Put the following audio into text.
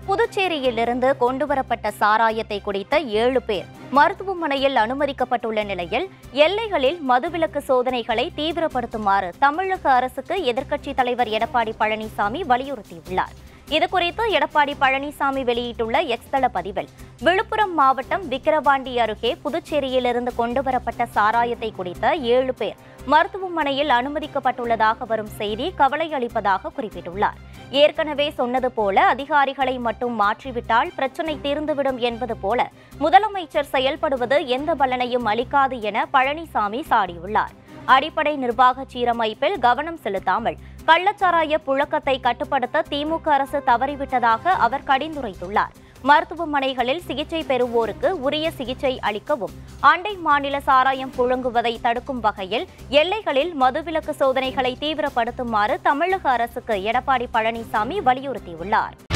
புதுச்சேரியிலிருந்து கொண்டுவரப்பட்ட சாராயத்தை குடித்த ஏழு பேர் மருத்துவமனையில் அனுமதிக்கப்பட்டுள்ள நிலையில் எல்லைகளில் மதுவிலக்கு சோதனைகளை தீவிரப்படுத்துமாறு தமிழக அரசுக்கு எதிர்க்கட்சித் தலைவர் எடப்பாடி பழனிசாமி வலியுறுத்தியுள்ளார் இதுகுறித்து எடப்பாடி பழனிசாமி வெளியிட்டுள்ள எக்ஸ் தள பதிவில் விழுப்புரம் மாவட்டம் விக்கிரவாண்டி அருகே புதுச்சேரியிலிருந்து கொண்டுவரப்பட்ட சாராயத்தை குடித்த ஏழு பேர் மருத்துவமனையில் அனுமதிக்கப்பட்டுள்ளதாக வரும் செய்தி கவலை அளிப்பதாக குறிப்பிட்டுள்ளார் ஏற்கனவே சொன்னது போல அதிகாரிகளை மட்டும் மாற்றிவிட்டால் பிரச்சினை தீர்ந்துவிடும் என்பது போல முதலமைச்சர் செயல்படுவது எந்த பலனையும் அளிக்காது என பழனிசாமி சாடியுள்ளார் அடிப்படை நிர்வாக சீரமைப்பில் கவனம் செலுத்தாமல் கள்ளச்சாராய புழக்கத்தை கட்டுப்படுத்த திமுக அரசு தவறிவிட்டதாக அவர் கடிந்துரைத்துள்ளார் மருத்துவமனைகளில் சிகிச்சை பெறுவோருக்கு உரிய சிகிச்சை அளிக்கவும் அண்டை மாநில சாராயம் புழங்குவதை தடுக்கும் வகையில் எல்லைகளில் மதுவிலக்கு சோதனைகளை தீவிரப்படுத்துமாறு தமிழக அரசுக்கு எடப்பாடி பழனிசாமி வலியுறுத்தியுள்ளார்